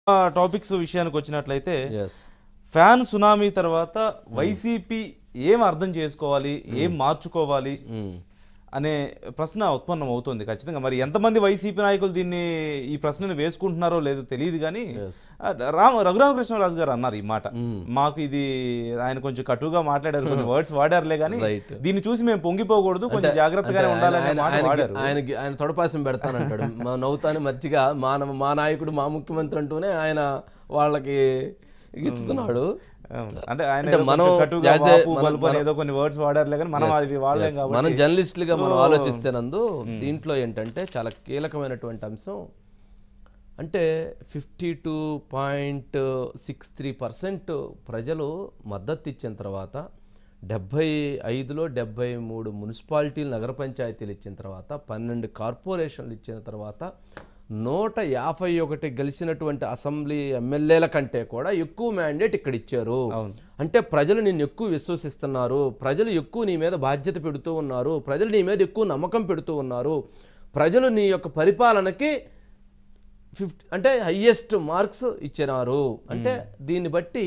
Topics విషయానికి వచ్చినట్లయితే ఎస్ ఫ్యాన్ సునామీ తర్వాత వైసీపీ ఏం అర్థం చేసుకోవాలి ఏం మార్చుకోవాలి అనే ప్రశ్న ఉత్పన్నం అవుతుంది ఖచ్చితంగా మరి ఎంతమంది వైసీపీ నాయకులు దీన్ని ఈ ప్రశ్నను వేసుకుంటున్నారో లేదో తెలియదు కానీ Yes. ఆ, రామ రఘురామకృష్ణరాజు గారు అన్నారు ఈ మాట మాకు ఇది ఆయన కొంచెం కటుగా మాట్లాడారు కొన్ని వర్డ్స్ వాడారులే కానీ Right. దీన్ని చూసి మేము పొంగిపోకూడదు కొంచెం జాగ్రత్తగానే అంటే ఉండాలనే ఆయన- మాట ఆయనకి- వాడారు ఆయనకి ఆయన తొడపాసం పెడతానంటాడు మా నవ్వుతాను మర్చిగా మా మా నాయకుడు మా ముఖ్యమంత్రి అంటూనే ఆయన వాళ్ళకి ఇస్తున్నాడు అవును. అంటే ఆయన అంటే ఏదో మనం కొంచెం కటుగా as a- వాపు, మనం- బలుపు అని ఏదో కొన్ని వర్డ్స్ వాడారులే కానీ మనం అది వాడలేం Yes. కాబట్టి మనం జర్నలిస్టులుగా మనం So- ఆలోచిస్తే నందు దీంట్లో ఏంటంటే చాలా కీలకమైనటువంటి అంశం అంటే fifty two point six three percent ప్రజలు మద్దతు ఇచ్చిన తర్వాత డెబ్భై ఐదులో డెబ్భై మూడు మున్సిపాలిటీలు నగర పంచాయతీలు ఇచ్చిన తర్వాత పన్నెండు కార్పొరేషన్లు ఇచ్చిన తర్వాత నూట యాభై ఒకటి గెలిచినటువంటి అసెంబ్లీ ఎమ్మెల్యేల కంటే కూడా ఎక్కువ మ్యాండేట్ ఇక్కడ ఇచ్చారు అవును. అంటే ప్రజలు నిన్ను ఎక్కువ విశ్వసిస్తున్నారు ప్రజలు ఎక్కువ నీ మీద బాధ్యత పెడుతూ ఉన్నారు ప్రజలు నీ మీద ఎక్కువ నమ్మకం పెడుతూ ఉన్నారు ప్రజలు నీ యొక్క పరిపాలనకి ఫిఫ్టీ అంటే హయ్యెస్ట్ మార్క్స్ ఇచ్చినారు అంటే దీన్ని బట్టి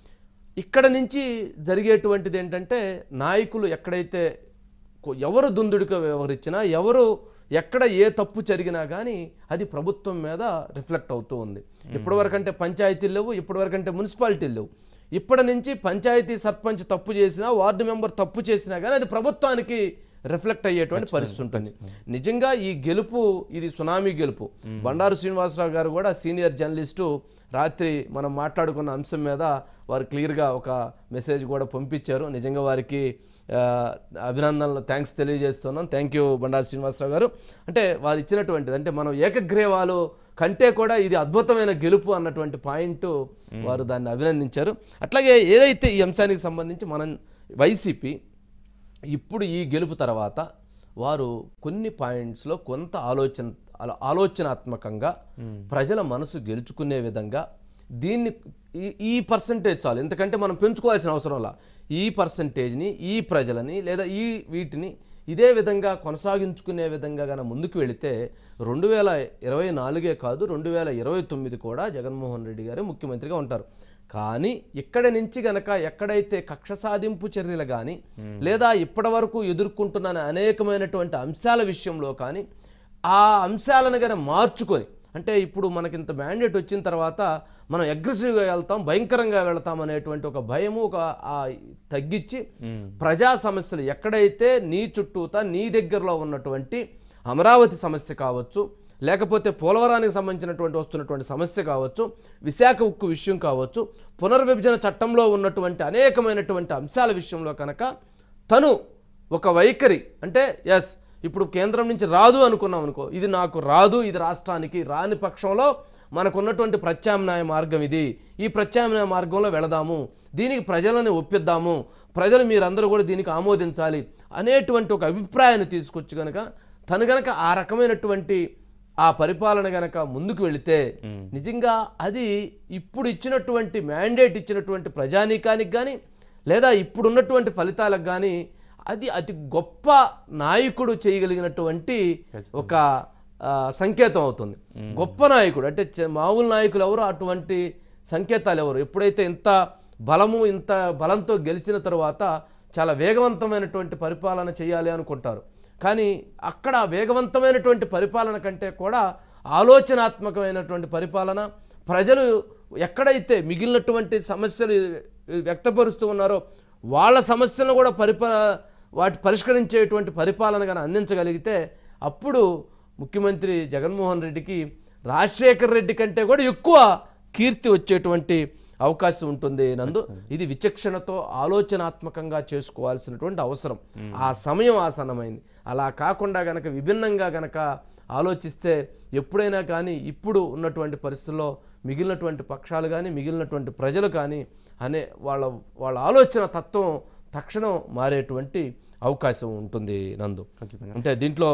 ఇక్కడ నుంచి జరిగేటువంటిది ఏంటంటే నాయకులు ఎక్కడైతే కొ- ఎవరు దుందుడిగా వ్యవహరించినా ఎవరు ఎక్కడ ఏ తప్పు జరిగినా కానీ అది ప్రభుత్వం మీద రిఫ్లెక్ట్ అవుతూ ఉంది ఇప్పటివరకు అంటే పంచాయతీలు లేవు ఇప్పటివరకు అంటే మున్సిపాలిటీలు లేవు ఇప్పటి నుంచి పంచాయతీ సర్పంచ్ తప్పు చేసినా వార్డు మెంబర్ తప్పు చేసినా కానీ అది ప్రభుత్వానికి రిఫ్లెక్ట్ అయ్యేటువంటి పరిస్థితి ఉంటుంది నిజంగా ఈ గెలుపు ఇది సునామీ గెలుపు బండారు శ్రీనివాసరావు గారు కూడా సీనియర్ జర్నలిస్టు రాత్రి మనం మాట్లాడుకున్న అంశం మీద వారు క్లియర్గా ఒక మెసేజ్ కూడా పంపించారు నిజంగా వారికి ఆ, అభినందనలు థ్యాంక్స్ తెలియజేస్తున్నాం థ్యాంక్ యూ బండారు శ్రీనివాసరావు గారు అంటే వారు ఇచ్చినటువంటిది అంటే మనం ఏకగ్రీవాలు కంటే కూడా ఇది అద్భుతమైన గెలుపు అన్నటువంటి పాయింట్ వారు దాన్ని అభినందించారు అట్లాగే ఏదైతే ఈ అంశానికి సంబంధించి మనం వైసీపీ ఇప్పుడు ఈ గెలుపు తర్వాత వారు కొన్ని పాయింట్స్లో కొంత ఆలోచన ఆలో- ఆలోచనాత్మకంగా ప్రజల మనసు గెలుచుకునే విధంగా దీన్ని ఈ- ఈ పర్సంటేజ్ చాలు ఎందుకంటే మనం పెంచుకోవాల్సిన అవసరంలా ఈ పర్సంటేజ్ని ఈ ప్రజలని లేదా ఈ వీటిని ఇదే విధంగా కొనసాగించుకునే విధంగా గన ముందుకు వెళితే రెండు వేల ఇరవై నాలుగే కాదు రెండు వేల ఇరవై తొమ్మిది కూడా జగన్మోహన్ రెడ్డి గారే ముఖ్యమంత్రిగా ఉంటారు కానీ ఇక్కడి నుంచి గనక ఎక్కడైతే కక్ష సాధింపు చర్యలు కానీ లేదా ఇప్పటి వరకు ఎదుర్కొంటున్న అనేకమైనటువంటి అంశాల విషయంలో కానీ ఆ అంశాలను కానీ మార్చుకొని అంటే ఇప్పుడు మనకింత మ్యాండేట్ వచ్చిన తర్వాత మనం అగ్రెసివ్గా వెళ్తాం భయంకరంగా వెళ్తాం అనేటువంటి ఒక భయము ఒక ఆ తగ్గించి ప్రజా సమస్యలు ఎక్కడైతే నీ చుట్టూతా నీ దగ్గరలో ఉన్నటువంటి అమరావతి సమస్య కావచ్చు లేకపోతే పోలవరానికి సంబంధించినటువంటి వస్తున్నటువంటి సమస్య కావచ్చు విశాఖ ఉక్కు విషయం కావచ్చు పునర్విభజన చట్టంలో ఉన్నటువంటి అనేకమైనటువంటి అంశాల విషయంలో కనుక తను ఒక వైఖరి అంటే ఎస్ ఇప్పుడు కేంద్రం నుంచి రాదు అనుకున్నాం అనుకో ఇది నాకు రాదు ఇది రాష్ట్రానికి రాని పక్షంలో మనకున్నటువంటి ప్రత్యామ్నాయ మార్గం ఇది ఈ ప్రత్యామ్నాయ మార్గంలో వెళదాము దీనికి ప్రజలను ఒప్పిద్దాము ప్రజలు మీరందరూ కూడా దీనికి ఆమోదించాలి అనేటువంటి ఒక అభిప్రాయాన్ని తీసుకొచ్చి కనుక తను గనక ఆ రకమైనటువంటి ఆ పరిపాలన గనక ముందుకు వెళితే నిజంగా అది ఇప్పుడు ఇచ్చినటువంటి మ్యాండేట్ ఇచ్చినటువంటి ప్రజానీకానికి కానీ లేదా ఇప్పుడున్నటువంటి ఫలితాలకు కానీ అది అతి గొప్ప నాయకుడు చేయగలిగినటువంటి ఒక ఆ, సంకేతం అవుతుంది గొప్ప నాయకుడు అంటే చ- మామూలు నాయకులు ఎవరు అటువంటి సంకేతాలు ఎవరు ఎప్పుడైతే ఇంత బలము ఇంత బలంతో గెలిచిన తరువాత చాలా వేగవంతమైనటువంటి పరిపాలన చేయాలి అనుకుంటారు కానీ అక్కడ వేగవంతమైనటువంటి పరిపాలన కంటే కూడా ఆలోచనాత్మకమైనటువంటి పరిపాలన ప్రజలు ఎక్కడైతే మిగిలినటువంటి సమస్యలు వ్యక్తపరుస్తూ ఉన్నారో వాళ్ళ సమస్యలను కూడా పరిప వాటి పరిష్కరించేటువంటి పరిపాలన కానీ అందించగలిగితే అప్పుడు ముఖ్యమంత్రి జగన్మోహన్ రెడ్డికి రాజశేఖర్ రెడ్డి కంటే కూడా ఎక్కువ కీర్తి వచ్చేటువంటి అవకాశం ఉంటుంది నందు ఇది విచక్షణతో ఆలోచనాత్మకంగా చేసుకోవాల్సినటువంటి అవసరం ఆ సమయం ఆసన్నమైంది అలా కాకుండా గనక విభిన్నంగా గనక ఆలోచిస్తే ఎప్పుడైనా కానీ ఇప్పుడు ఉన్నటువంటి పరిస్థితుల్లో మిగిలినటువంటి పక్షాలు కానీ మిగిలినటువంటి ప్రజలు కానీ అనే వాళ్ళ వాళ్ళ ఆలోచన తత్వం తక్షణం మారేటువంటి అవకాశం ఉంటుంది నందు అంటే దీంట్లో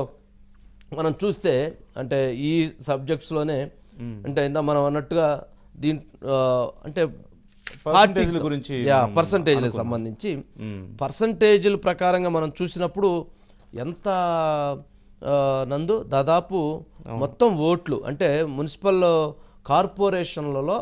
మనం చూస్తే అంటే ఈ సబ్జెక్ట్స్లోనే అంటే ఇందా మనం అన్నట్టుగా దీని ఆ, అంటే Percentageల గురించి పర్సంటేజ్లకు సంబంధించి పర్సంటేజ్ల ప్రకారంగా మనం చూసినప్పుడు ఎంత ఆ, నందు దాదాపు మొత్తం ఓట్లు అంటే మున్సిపల్ కార్పొరేషన్లలో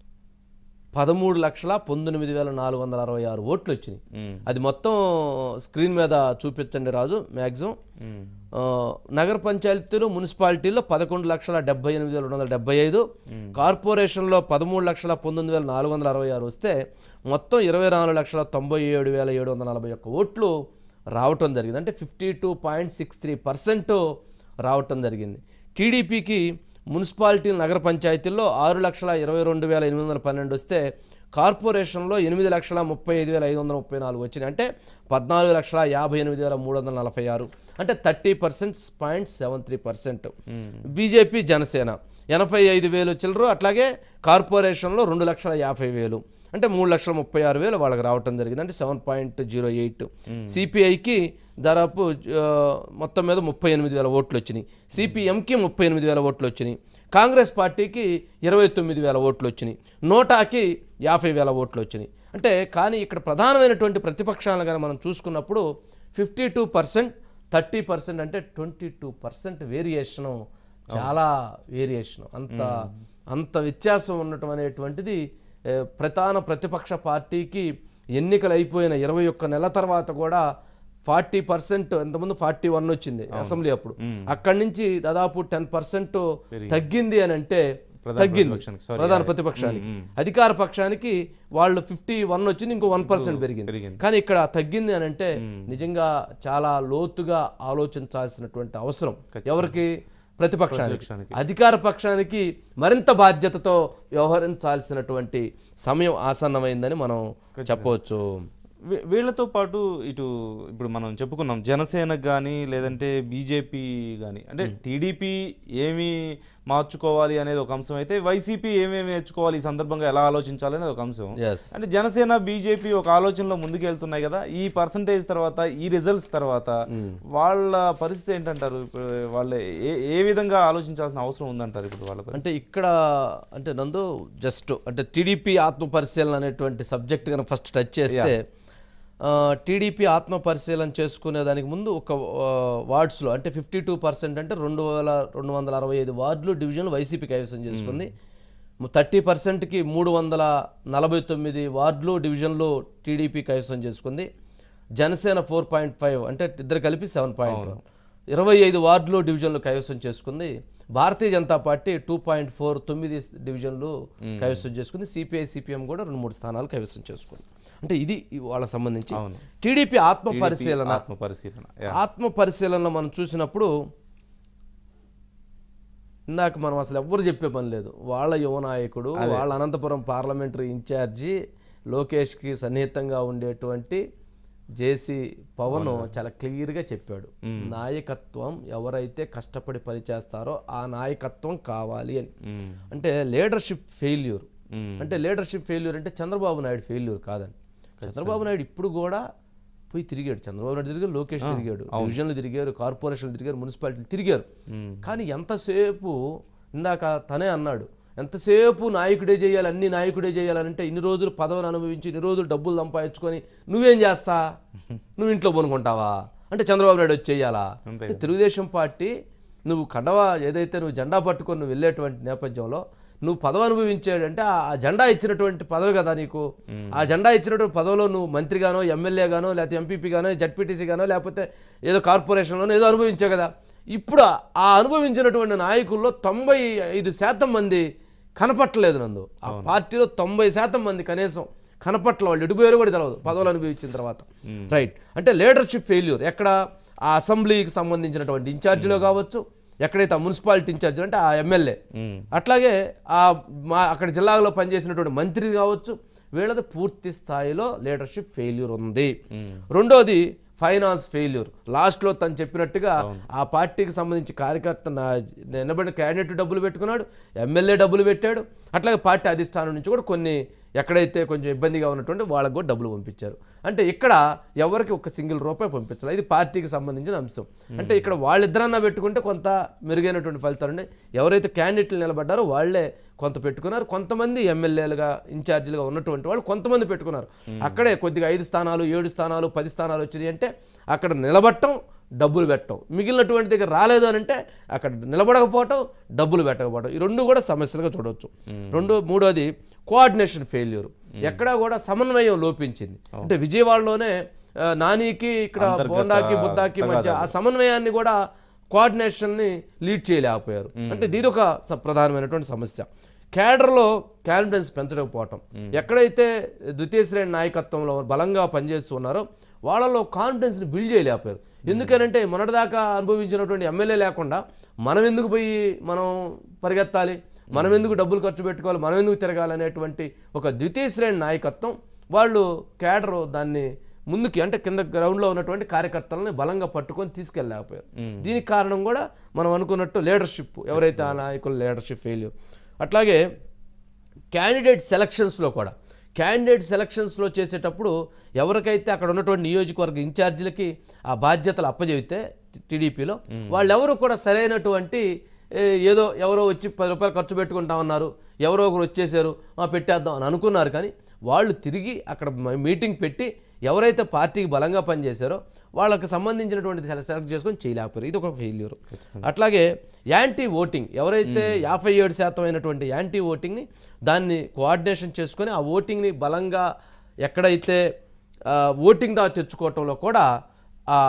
పదమూడు లక్షల పంతొమ్మిది వేల నాలుగు వందల అరవై ఆరు ఓట్లు వచ్చినాయి అది మొత్తం స్క్రీన్ మీద చూపించండి రాజు మ్యాక్సిమం ఆ, నగర పంచాయతీలు మున్సిపాలిటీల్లో పదకొండు లక్షల డెబ్బై ఎనిమిది వేల రెండు వందల డెబ్బై ఐదు కార్పొరేషన్లో పదమూడు లక్షల పంతొమ్మిది వేల నాలుగు వందల అరవై ఆరు వస్తే మొత్తం ఇరవై నాలుగు లక్షల తొంభై ఏడు వేల ఏడు వందల నలభై ఒక్క ఓట్లు రావటం జరిగింది అంటే fifty two point six three percent రావటం జరిగింది టీడీపీకి మున్సిపాలిటీ నగర పంచాయతీల్లో ఆరు లక్షల ఇరవై రెండు వేల ఎనిమిది వందల పన్నెండు వస్తే కార్పొరేషన్లో ఎనిమిది లక్షల ముప్పై ఐదు వేల ఐదు వందల ముప్పై నాలుగు వచ్చినాయి అంటే పద్నాలుగు లక్షల యాభై ఎనిమిది వేల మూడు వందల నలభై ఆరు అంటే thirty percent point seven three percent BJP Janasena ఎనభై ఐదు వేలు చిల్లరు అట్లాగే కార్పొరేషన్లో రెండు లక్షల యాభై వేలు అంటే మూడు లక్షల ముప్పై ఆరు వేలు వాళ్ళకి రావటం జరిగింది అంటే సెవెన్ పాయింట్ జీరో ఎయిట్ సిపిఐకి దాదాపు ఆ, మొత్తం మీద ముప్పై ఎనిమిది వేల ఓట్లు వచ్చినాయి సిపిఎంకి ముప్పై ఎనిమిది వేల ఓట్లు వచ్చినాయి కాంగ్రెస్ పార్టీకి ఇరవై తొమ్మిది వేల ఓట్లు వచ్చినాయి నోటాకి యాభై వేల ఓట్లు వచ్చినాయి అంటే కానీ ఇక్కడ ప్రధానమైనటువంటి ప్రతిపక్షాలను కానీ మనం చూసుకున్నప్పుడు fifty two percent thirty percent అంటే ట్వంటీ టూ పర్సెంట్ వేరియేషను చాలా వేరియేషన్ అంత అంత వ్యత్యాసం ఉండటం అనేటువంటిది ఏ, ప్రధాన ప్రతిపక్ష పార్టీకి ఎన్నికలు అయిపోయిన ఇరవై ఒక్క నెల తర్వాత కూడా ఫార్టీ పర్సెంట్ ఎంతమంది ఫార్టీ వన్ వచ్చింది అసెంబ్లీ అప్పుడు అక్కడి నుంచి దాదాపు టెన్ పర్సెంట్ తగ్గింది అని అంటే ప్రధాన తగ్గింది ప్రతిపక్షానికి, sorry. ప్రధాన ప్రతిపక్షానికి అధికార పక్షానికి వాళ్ళు ఫిఫ్టీ వన్ వచ్చింది ఇంకో వన్ పర్సెంట్ పెరిగింది పెరిగింది. కానీ ఇక్కడ తగ్గింది అని అంటే నిజంగా చాలా లోతుగా ఆలోచించాల్సినటువంటి అవసరం ఎవరికి ప్రతిపక్షానికి ప్రతిపక్షానికి. అధికార పక్షానికి మరింత బాధ్యతతో వ్యవహరించాల్సినటువంటి సమయం ఆసన్నమైందని మనం చెప్పవచ్చు వీ- వీళ్ళతో పాటు ఇటు ఇప్పుడు మనం చెప్పుకున్నాం జనసేనకు కానీ లేదంటే బీజేపీ కానీ అంటే టీడీపీ ఏమి మార్చుకోవాలి అనేది ఒక అంశం అయితే వైసీపీ ఏమేమి నేర్చుకోవాలి ఈ సందర్భంగా ఎలా ఆలోచించాలి అనేది ఒక అంశం ఎస్ అంటే జనసేన బీజేపీ ఒక ఆలోచనలో ముందుకెళ్తున్నాయి కదా ఈ పర్సంటేజ్ తర్వాత ఈ రిజల్ట్స్ తర్వాత వాళ్ళ పరిస్థితి ఏంటంటారు ఇప్పుడు వాళ్ళ ఏ ఏ విధంగా ఆలోచించాల్సిన అవసరం ఉందంటారు ఇప్పుడు వాళ్ళ పరిస్థితి అంటే ఇక్కడ అంటే నందు జస్ట్ అంటే టీడీపీ ఆత్మ పరిశీలన అనేటువంటి సబ్జెక్ట్ కనుక ఫస్ట్ టచ్ చేస్తే ఆ, టీడీపీ ఆత్మ పరిశీలన చేసుకునే దానికి ముందు ఒక ఆ, వార్డ్స్లో అంటే ఫిఫ్టీ టూ పర్సెంట్ అంటే రెండు వేల రెండు వందల అరవై ఐదు వార్డులు డివిజన్లు వైసీపీ కైవసం చేసుకుంది థర్టీ పర్సెంట్కి మూడు వందల నలభై తొమ్మిది వార్డులు డివిజన్లు టీడీపీ కైవసం చేసుకుంది జనసేన ఫోర్ పాయింట్ ఫైవ్ అంటే ఇద్దరు కలిపి సెవెన్ పాయింట్ ఇరవై ఐదు వార్డులు డివిజన్లు కైవసం చేసుకుంది Bharatiya Janata Party two point four తొమ్మిది డివిజన్లు కైవసం చేసుకుంది సిపిఐ సిపిఎం కూడా రెండు మూడు స్థానాలు కైవసం చేసుకుంది అంటే ఇది ఈ వాళ్ళకి సంబంధించి అవును. టీడీపీ ఆత్మ పరిశీలన ఆత్మ పరిశీలన యా. ఆత్మ పరిశీలనలో మనం చూసినప్పుడు ఇందాక మనం అసలు ఎవ్వరు చెప్పే పని లేదు వాళ్ళ యువ నాయకుడు వాళ్ళ అనంతపురం పార్లమెంటరీ ఇన్ఛార్జి లోకేష్కి సన్నిహితంగా ఉండేటువంటి జేసీ పవన్ చాలా క్లియర్గా చెప్పాడు నాయకత్వం ఎవరైతే కష్టపడి పనిచేస్తారో ఆ నాయకత్వం కావాలి అని మ్మ్. అంటే లీడర్షిప్ ఫెయిల్యూర్ మ్మ్. అంటే లీడర్షిప్ ఫెయిల్యూర్ అంటే చంద్రబాబు నాయుడు ఫెయిల్యూర్ కాదండి చంద్రబాబు నాయుడు ఇప్పుడు కూడా పోయి తిరిగాడు చంద్రబాబు నాయుడు తిరిగారు లోకేష్ తిరిగాడు డివిజన్లు తిరిగారు కార్పొరేషన్లు తిరిగారు మున్సిపాలిటీలు తిరిగారు కానీ ఎంతసేపు ఇందాక తనే అన్నాడు ఎంతసేపు నాయకుడే చేయాలి అన్ని నాయకుడే చేయాలంటే ఇన్ని రోజులు పదవిని అనుభవించి ఇన్ని రోజులు డబ్బులు సంపాదించుకొని నువ్వేం చేస్తా నువ్వు ఇంట్లో కొనుక్కుంటావా అంటే చంద్రబాబు నాయుడు వచ్చి చేయాలా అంతే అంటే తెలుగుదేశం పార్టీ నువ్వు కండవా ఏదైతే నువ్వు జెండా పట్టుకొని నువ్వు వెళ్ళేటువంటి నేపథ్యంలో నువ్వు పదవి అనుభవించాడంటే ఆ ఆ జెండా ఇచ్చినటువంటి పదవి కదా నీకు ఆ జెండా ఇచ్చినటువంటి పదవిలో నువ్వు మంత్రిగానో ఎమ్మెల్యేగానో లేకపోతే ఎంపీపీ గానో జడ్పీటీసీ గానో లేకపోతే ఏదో కార్పొరేషన్లోనో ఏదో అనుభవించావు కదా ఇప్పుడు ఆ- ఆ అనుభవించినటువంటి నాయకుల్లో తొంభై ఐదు శాతం మంది కనపట్టలేదు నందు ఆ పార్టీలో తొంభై శాతం మంది కనీసం కనపట్ల వాళ్ళు ఎడిపోయారు కూడా తెలియదు పదవులు అనుభవించిన తర్వాత రైట్ అంటే లీడర్షిప్ ఫెయిల్యూర్ ఎక్కడ ఆ అసెంబ్లీకి సంబంధించినటువంటి ఇన్ఛార్జిలో కావచ్చు ఎక్కడైతే ఆ మున్సిపాలిటీ ఇన్ఛార్జ్ అంటే ఆ ఎమ్మెల్యే మ్మ్. అట్లాగే ఆ మా అక్కడ జిల్లాలో పనిచేసినటువంటి మంత్రి కావచ్చు వీళ్ళది పూర్తి స్థాయిలో లీడర్షిప్ ఫెయిల్యూర్ ఉంది రెండోది ఫైనాన్స్ ఫెయిల్యూర్ లాస్ట్లో తను చెప్పినట్టుగా ఆ పార్టీకి సంబంధించి కార్యకర్త నా నిలబడిన క్యాండిడేట్ డబ్బులు పెట్టుకున్నాడు ఎమ్మెల్యే డబ్బులు పెట్టాడు అట్లాగే పార్టీ అధిష్టానం నుంచి కూడా కొన్ని ఎక్కడైతే కొంచెం ఇబ్బందిగా ఉన్నటువంటి వాళ్ళకు కూడా డబ్బులు పంపించారు అంటే ఇక్కడ ఎవరికి ఒక సింగిల్ రూపాయి పంపించాలి ఇది పార్టీకి సంబంధించిన అంశం అంటే ఇక్కడ వాళ్ళిద్దరన్నా పెట్టుకుంటే కొంత మెరుగైనటువంటి ఫలితాలు ఉన్నాయి ఎవరైతే క్యాండిడేట్లు నిలబడ్డారో వాళ్ళే కొంత పెట్టుకున్నారు కొంతమంది ఎమ్మెల్యేలుగా ఇన్ఛార్జీలుగా ఉన్నటువంటి వాళ్ళు కొంతమంది పెట్టుకున్నారు అక్కడే కొద్దిగా ఐదు స్థానాలు ఏడు స్థానాలు పది స్థానాలు వచ్చినాయి అంటే అక్కడ నిలబట్టం డబ్బులు పెట్టడం మిగిలినటువంటి దగ్గర రాలేదు అని అంటే అక్కడ నిలబడకపోవటం డబ్బులు పెట్టకపోవటం ఈ రెండు కూడా సమస్యలుగా చూడవచ్చు రెండు మూడోది కోఆర్డినేషన్ ఫెయిల్యూర్ ఎక్కడా కూడా సమన్వయం లోపించింది అంటే విజయవాడలోనే ఆ, నానికి ఇక్కడ అంతర్గత బోండాకి బుద్ధాకి మధ్య ఆ సమన్వయాన్ని కూడా కోఆర్డినేషన్ని లీడ్ చేయలేకపోయారు అంటే ఇది ఒక స- ప్రధానమైనటువంటి సమస్య క్యాడర్లో కాన్ఫిడెన్స్ పెంచకపోవటం ఎక్కడైతే ద్వితీయ శ్రేణి నాయకత్వంలో బలంగా పనిచేస్తూ ఉన్నారో వాళ్ళలో కాన్ఫిడెన్స్ని బిల్డ్ చేయలేకపోయారు ఎందుకనంటే మొన్నటిదాకా అనుభవించినటువంటి ఎమ్మెల్యే లేకుండా మనం ఎందుకు పోయి మనం పరిగెత్తాలి మనం ఎందుకు డబ్బులు ఖర్చు పెట్టుకోవాలి మనం ఎందుకు తిరగాలి అనేటువంటి ఒక ద్వితీయ శ్రేణి నాయకత్వం వాళ్ళు క్యాడర్ దాన్ని ముందుకి అంటే కింద గ్రౌండ్లో ఉన్నటువంటి కార్యకర్తలని బలంగా పట్టుకొని తీసుకెళ్ళలేకపోయారు దీనికి కారణం కూడా మనం అనుకున్నట్టు లీడర్షిప్ ఎవరైతే ఆ నాయకుల లీడర్షిప్ ఫెయిల్యూర్ అట్లాగే క్యాండిడేట్ సెలక్షన్స్లో కూడా క్యాండిడేట్ సెలక్షన్స్లో చేసేటప్పుడు ఎవరికైతే అక్కడ ఉన్నటువంటి నియోజకవర్గ ఇన్ఛార్జీలకి ఆ బాధ్యతలు అప్పచెబితే టీడీపీలో వాళ్ళెవరు కూడా సరైనటువంటి ఏ, ఏదో ఎవరో వచ్చి పది రూపాయలు ఖర్చు పెట్టుకుంటా ఉన్నారు ఎవరో ఒకరు వచ్చేసారు "ఆ, పెట్టేద్దాం అని అనుకున్నారు కానీ వాళ్ళు తిరిగి అక్కడ మ- మీటింగ్ పెట్టి ఎవరైతే పార్టీకి బలంగా పనిచేశారో వాళ్ళకి సంబంధించినటువంటి సెల- సెలెక్ట్ చేసుకొని చేయలేకపోయారు ఇది ఒక ఫెయిల్యూర్ అట్లాగే యాంటీ ఓటింగ్ ఎవరైతే యాభై ఏడు శాతం అయినటువంటి యాంటీ ఓటింగ్ని దాన్ని కోఆర్డినేషన్ చేసుకొని ఆ ఓటింగ్ని బలంగా ఎక్కడైతే ఆ, ఓటింగ్ దా తెచ్చుకోవటంలో కూడా ఆ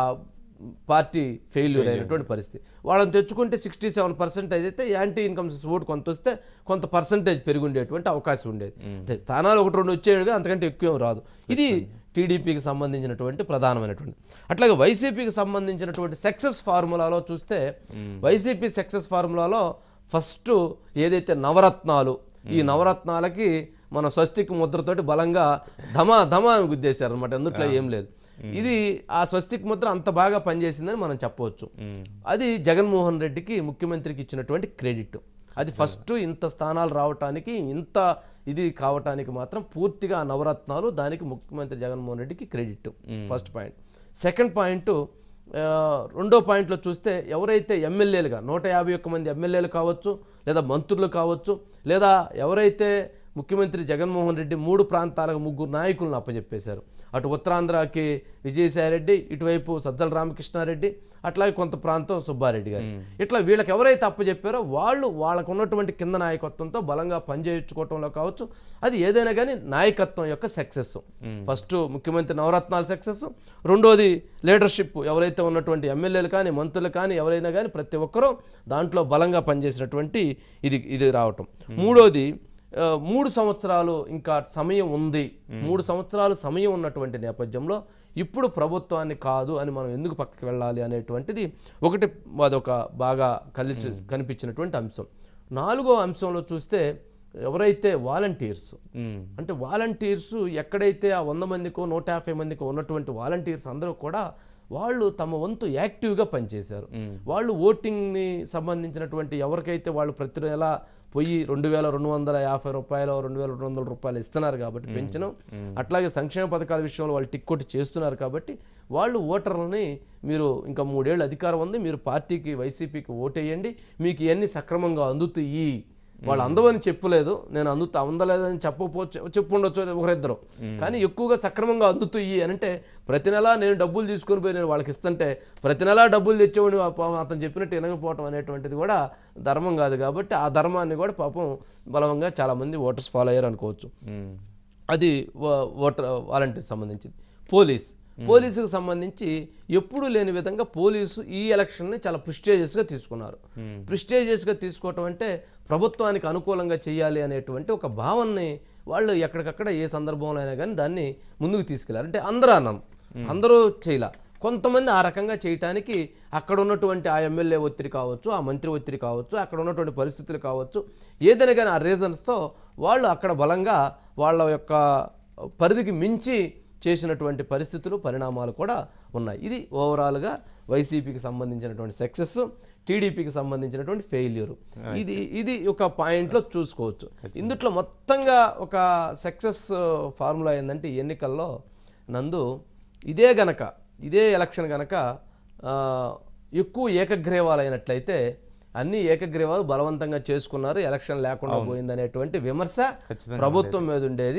పార్టీ ఫెయిల్యూర్ అయినటువంటి పరిస్థితి వాళ్ళని తెచ్చుకుంటే సిక్స్టీ సెవెన్ పర్సెంటేజ్ అయితే యాంటీ ఇన్కమ్స్ ఓటు కొంత వస్తే కొంత పర్సెంటేజ్ పెరిగి ఉండేటువంటి అవకాశం ఉండేది అంటే స్థానాలు ఒకటి రెండు వచ్చేవి అంతకంటే ఎక్కువ రాదు ఇది టీడీపీకి సంబంధించినటువంటి ప్రధానమైనటువంటి అట్లాగే వైసీపీకి సంబంధించినటువంటి సక్సెస్ ఫార్ములాలో చూస్తే వైసీపీ సక్సెస్ ఫార్ములాలో ఫస్ట్ ఏదైతే నవరత్నాలు ఈ నవరత్నాలకి మన స్వస్తిక్ ముద్రతోటి బలంగా ధమా ధమా అని గుద్దేశారు అనమాట అందుట్లో ఏం లేదు ఇది ఆ స్వస్తిక్ ముద్ర అంత బాగా పనిచేసిందని మనం చెప్పవచ్చు అది జగన్మోహన్ రెడ్డికి ముఖ్యమంత్రికి ఇచ్చినటువంటి క్రెడిట్ అది ఫస్ట్ ఇంత స్థానాలు రావటానికి ఇంత ఇది కావటానికి మాత్రం పూర్తిగా ఆ నవరత్నాలు దానికి ముఖ్యమంత్రి జగన్మోహన్ రెడ్డికి credit first point second point ఆ, రెండో పాయింట్లో చూస్తే ఎవరైతే ఎమ్మెల్యేలుగా నూట యాభై ఒక్క మంది ఎమ్మెల్యేలు కావచ్చు లేదా మంత్రులు కావచ్చు లేదా ఎవరైతే ముఖ్యమంత్రి జగన్మోహన్ రెడ్డి మూడు ప్రాంతాలకు ముగ్గురు నాయకులను అప్పచెప్పేశారు అటు ఉత్తరాంధ్రకి విజయసాయిరెడ్డి ఇటువైపు సజ్జల రామకృష్ణారెడ్డి అట్లాగే కొంత ప్రాంతం సుబ్బారెడ్డి గారు ఇట్లా వీళ్ళకి ఎవరైతే అప్పచెప్పారో వాళ్ళు వాళ్ళకు ఉన్నటువంటి కింద నాయకత్వంతో బలంగా పనిచేయించుకోవటంలో కావచ్చు అది ఏదైనా కానీ నాయకత్వం యొక్క సక్సెస్ ఫస్ట్ ముఖ్యమంత్రి నవరత్నాల సక్సెస్ రెండోది లీడర్షిప్ ఎవరైతే ఉన్నటువంటి ఎమ్మెల్యేలు కానీ మంత్రులు కానీ ఎవరైనా కానీ ప్రతి ఒక్కరూ దాంట్లో బలంగా పనిచేసినటువంటి ఇది ఇది రావటం మూడోది ఆ, మూడు సంవత్సరాలు ఇంకా సమయం ఉంది మూడు సంవత్సరాలు సమయం ఉన్నటువంటి నేపథ్యంలో ఇప్పుడు ప్రభుత్వాన్ని కాదు అని మనం ఎందుకు పక్కకి వెళ్ళాలి అనేటువంటిది ఒకటి అదొక బాగా కలిసి కనిపించినటువంటి అంశం నాలుగో అంశంలో చూస్తే ఎవరైతే వాలంటీర్స్ ఉమ్. అంటే వాలంటీర్స్ ఎక్కడైతే ఆ వంద మందికో నూట యాభై మందికో ఉన్నటువంటి వాలంటీర్స్ అందరూ కూడా వాళ్ళు తమ వంతు యాక్టివ్గా పనిచేశారు వాళ్ళు ఓటింగ్ని సంబంధించినటువంటి ఎవరికైతే వాళ్ళు ప్రతి నెల పోయి రెండు వేల రెండు వందల యాభై రూపాయలు రెండు వేల రెండు వందల రూపాయలు ఇస్తున్నారు కాబట్టి పెంచడం అట్లాగే సంక్షేమ పథకాల విషయంలో వాళ్ళు టిక్కొట్టి చేస్తున్నారు కాబట్టి వాళ్ళు ఓటర్లని మీరు ఇంకా మూడేళ్ళు అధికారం ఉంది మీరు పార్టీకి వైసీపీకి ఓటేయండి మీకు ఇవన్నీ సక్రమంగా అందుతాయి వాళ్ళు అందవని చెప్పలేదు నేను అందుతా అందలేదని చెప్పకపోవచ్చు చెప్పు ఉండొచ్చు ఒకరిద్దరు కానీ ఎక్కువగా సక్రమంగా అందుతాయి అని అంటే ప్రతి నెల నేను డబ్బులు తీసుకొని పోయి నేను వాళ్ళకి ఇస్తుంటే ప్రతి నెల డబ్బులు తెచ్చేవాడిని పాపం అతను చెప్పినట్టు వినకపోవటం అనేటువంటిది కూడా ధర్మం కాదు కాబట్టి ఆ ధర్మాన్ని కూడా పాపం బలంగా చాలామంది ఓటర్స్ ఫాలో అయ్యారు అనుకోవచ్చు ఉమ్. అది వా- ఓటర్ వాలంటీర్ సంబంధించింది పోలీస్ పోలీసుకు సంబంధించి ఎప్పుడూ లేని విధంగా పోలీసు ఈ ఎలక్షన్ని చాలా ప్రిస్టేజియస్గా తీసుకున్నారు ప్రిస్టేజియస్గా తీసుకోవటం అంటే ప్రభుత్వానికి అనుకూలంగా చేయాలి అనేటువంటి ఒక భావనని వాళ్ళు ఎక్కడికక్కడ ఏ సందర్భంలో అయినా కానీ దాన్ని ముందుకు తీసుకెళ్లారు అంటే అందరూ అన్నాం అందరూ చేయలే కొంతమంది ఆ రకంగా చేయటానికి అక్కడ ఉన్నటువంటి ఆ ఎమ్మెల్యే ఒత్తిడి కావచ్చు ఆ మంత్రి ఒత్తిడి కావచ్చు అక్కడ ఉన్నటువంటి పరిస్థితులు కావచ్చు ఏదైనా కానీ ఆ రీజన్స్తో వాళ్ళు అక్కడ బలంగా వాళ్ళ యొక్క పరిధికి మించి చేసినటువంటి పరిస్థితులు పరిణామాలు కూడా ఉన్నాయి ఇది ఓవరాల్గా వైసీపీకి సంబంధించినటువంటి సక్సెస్ టీడీపీకి సంబంధించినటువంటి ఫెయిల్యూర్ ఇది ఇది ఒక పాయింట్లో చూసుకోవచ్చు ఇందుట్లో మొత్తంగా ఒక సక్సెస్ ఫార్ములా ఏంటంటే ఈ ఎన్నికల్లో నందు ఇదే గనక ఇదే ఎలక్షన్ గనక ఆ, ఎక్కువ ఏకగ్రీవాలు అయినట్లయితే అన్ని ఏకగ్రీవాలు బలవంతంగా చేసుకున్నారు ఎలక్షన్ లేకుండా పోయిందనేటువంటి విమర్శ ఖచ్చితంగా ప్రభుత్వం మీద ఉండేది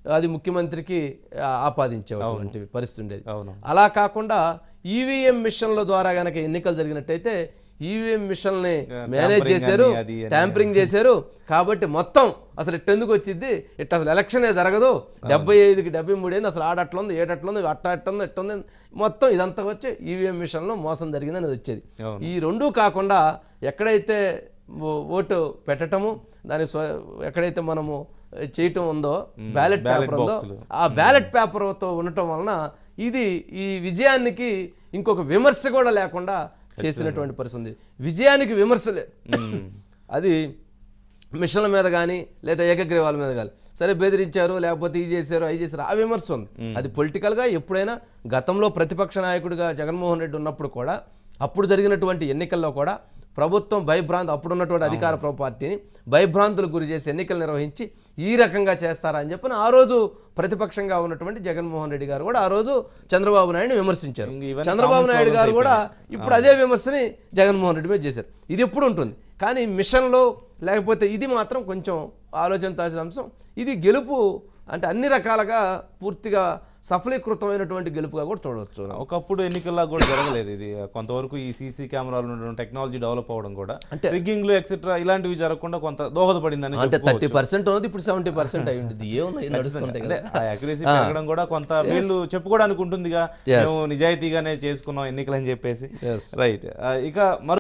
అది ముఖ్యమంత్రికి ఆ, ఆపాదించేటువంటి పరిస్థితి ఉండేది అవును అలా కాకుండా ఈవీఎం మిషన్ల ద్వారా గనక ఎన్నికలు జరిగినట్టయితే ఈవీఎం మిషన్లని మేనేజ్ tampering చేశారు అని అది అని. ట్యాంపరింగ్ చేశారు కాబట్టి మొత్తం అసలు ఇట్టెందుకు వచ్చింది ఇట్ట అసలు ఎలక్షనే జరగదు డెబ్బై ఐదుకి డెబ్బై మూడు ఏంది అసలు ఆడట్లుంది ఏటట్లుంది అట్ట ఎట్టుంది ఎట్టుంది మొత్తం ఇదంతా వచ్చి ఈవీఎం మిషన్లో మోసం జరిగిందని వచ్చేది అవును. ఈ రెండూ కాకుండా ఎక్కడైతే ఓ- ఓటు పెట్టటము దాని స్వ ఎక్కడైతే మనము చేయటం ఉందో బ్యాలెట్ ballot పేపర్ ఉందో boxలు. ఆ బ్యాలెట్ పేపర్తో ఉండటం వలన ఇది ఈ విజయానికి ఇంకొక విమర్శ కూడా లేకుండా చేసినటువంటి పరిస్థితి ఉంది విజయానికి విమర్శలే అది మిషన్ల మీద కానీ లేదా ఏకగ్రీవాల మీద కానీ సరే బెదిరించారు లేకపోతే ఇది చేశారు అవి చేశారు ఆ విమర్శ ఉంది అది పొలిటికల్గా ఎప్పుడైనా గతంలో ప్రతిపక్ష నాయకుడిగా జగన్మోహన్ రెడ్డి ఉన్నప్పుడు కూడా అప్పుడు జరిగినటువంటి ఎన్నికల్లో కూడా ప్రభుత్వం భయభ్రాంతి అప్పుడున్నటువంటి అధికార ప్ర- పార్టీని భయభ్రాంతులకు గురి చేసి ఎన్నికలు నిర్వహించి ఈ రకంగా చేస్తారా అని చెప్పి ఆ రోజు ప్రతిపక్షంగా ఉన్నటువంటి జగన్మోహన్ రెడ్డి గారు కూడా ఆ రోజు చంద్రబాబు నాయుడు విమర్శించారు ఇంక ఇవన్నీ చంద్రబాబు common నాయుడు గారు slogans కూడా ఇప్పుడు అదే విమర్శని జగన్మోహన్ రెడ్డి మీద చేశారు ఇది ఎప్పుడు ఉంటుంది కానీ మిషన్లో లేకపోతే ఇది మాత్రం కొంచెం ఆలోచించాల్సిన అంశం ఇది గెలుపు అంటే అన్ని రకాలుగా పూర్తిగా సఫలీకృతమైనటువంటి గెలుపుగా కూడా చూడవచ్చు ఒకప్పుడు ఎన్నికల్లో కూడా జరగలేదు ఇది కొంతవరకు ఈ సీసీ కెమెరాలు ఉండడం టెక్నాలజీ డెవలప్ అవడం కూడా అంటే- రిగ్గింగ్లు ఎక్సెట్రా ఇలాంటివి జరగకుండా కొంత దోహదపడిందని అంటే చెప్పుకోవచ్చు. థర్టీ పర్సెంట్ ఉన్నది ఇప్పుడు సెవెంటీ పర్సెంట్ అయి ఉంటుంది ఏముంది నడుస్తుంటాయి అంటే కదా ఆ accuracy పెరగడం కూడా కొంత వీళ్ళు చెప్పుకోవడానికి ఉంటుందిగా Yes. మేము నిజాయితీగానే చేసుకున్నాం ఎన్నికలు అని చెప్పేసి Yes. రైట్ ఇక మరో